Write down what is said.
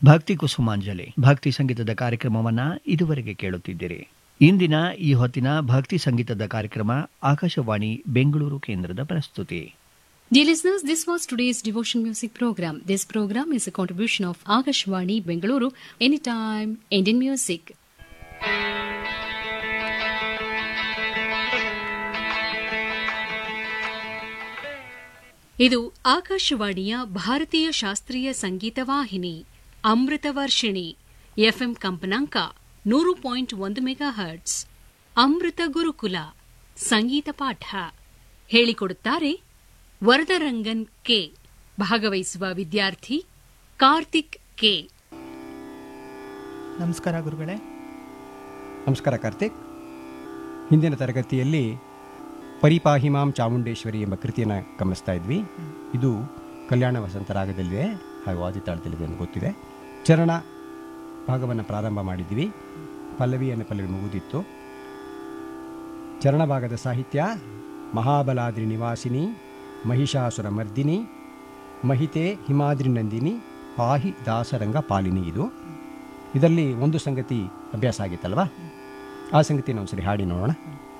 ಭಕ್ತಿ ಕುಸುಮಾಂಜಲಿ ಭಕ್ತಿ ಸಂಗೀತದ ಕಾರ್ಯಕ್ರಮವನ್ನ ಇದುವರೆಗೆ ಕೇಳುತ್ತಿದ್ದೀರಿ ಇಂದಿನ ಈ ಹೊತ್ತಿನ ಭಕ್ತಿ ಸಂಗೀತದ ಕಾರ್ಯಕ್ರಮ ಆಕಾಶವಾಣಿ ಬೆಂಗಳೂರು ಕೇಂದ್ರದ ಪ್ರಸ್ತುತಿ Dear listeners, this was today's devotion music program. This program is a contribution of Akashwani Bengaluru Anytime Indian Music. ಇದು ಆಕಾಶವಾಣಿಯ ಭಾರತೀಯ ಶಾಸ್ತ್ರೀಯ ಸಂಗೀತ ವಾಹಿನಿ ಅಮೃತ ವರ್ಷಿಣಿ ಎಫ್ಎಂ ಕಂಪನಾಂಕ ನೂರು ಪಾಯಿಂಟ್ ಒಂದು ಮೆಗಾ ಹರ್ಟ್ಸ್ ಅಮೃತ ಗುರುಕುಲ ಸಂಗೀತ ಪಾಠ ಹೇಳಿಕೊಡುತ್ತಾರೆ ವರದರಂಗನ್ ಕೆ ಭಾಗವಹಿಸುವ ವಿದ್ಯಾರ್ಥಿ ಕಾರ್ತಿಕ್ ಕೆ ನಮಸ್ಕಾರ ಗುರುಗಳೇ ನಮಸ್ಕಾರ ಕಾರ್ತಿಕ್ ಹಿಂದಿನ ತರಗತಿಯಲ್ಲಿ ಪರಿಪಾಹಿಮಾಂ ಚಾಮುಂಡೇಶ್ವರಿ ಎಂಬ ಕೃತಿಯನ್ನು ಗಮನಿಸ್ತಾ ಇದ್ವಿ ಇದು ಕಲ್ಯಾಣ ವಸಂತ ರಾಗದಲ್ಲಿದೆ ಹಾಗೂ ವಾದಿತಾಳದಲ್ಲಿದೆ ಅಂತ ಗೊತ್ತಿದೆ ಚರಣ ಭಾಗವನ್ನು ಪ್ರಾರಂಭ ಮಾಡಿದ್ವಿ ಪಲ್ಲವಿಯನ್ನು ಪಲ್ಲವಿ ಮುಗಿದಿತ್ತು ಚರಣ ಭಾಗದ ಸಾಹಿತ್ಯ ಮಹಾಬಲಾದ್ರಿ ನಿವಾಸಿನಿ ಮಹಿಷಾಸುರ ಮರ್ದಿನಿ ಮಹಿತೆ ಹಿಮಾದ್ರಿ ನಂದಿನಿ ಪಾಹಿ ದಾಸರಂಗ ಪಾಲಿನಿ ಇದು ಇದರಲ್ಲಿ ಒಂದು ಸಂಗತಿ ಅಭ್ಯಾಸ ಆಗಿತ್ತಲ್ವಾ ಆ ಸಂಗತಿ ನಾವು ಸರಿ ಹಾಡಿ ನೋಡೋಣ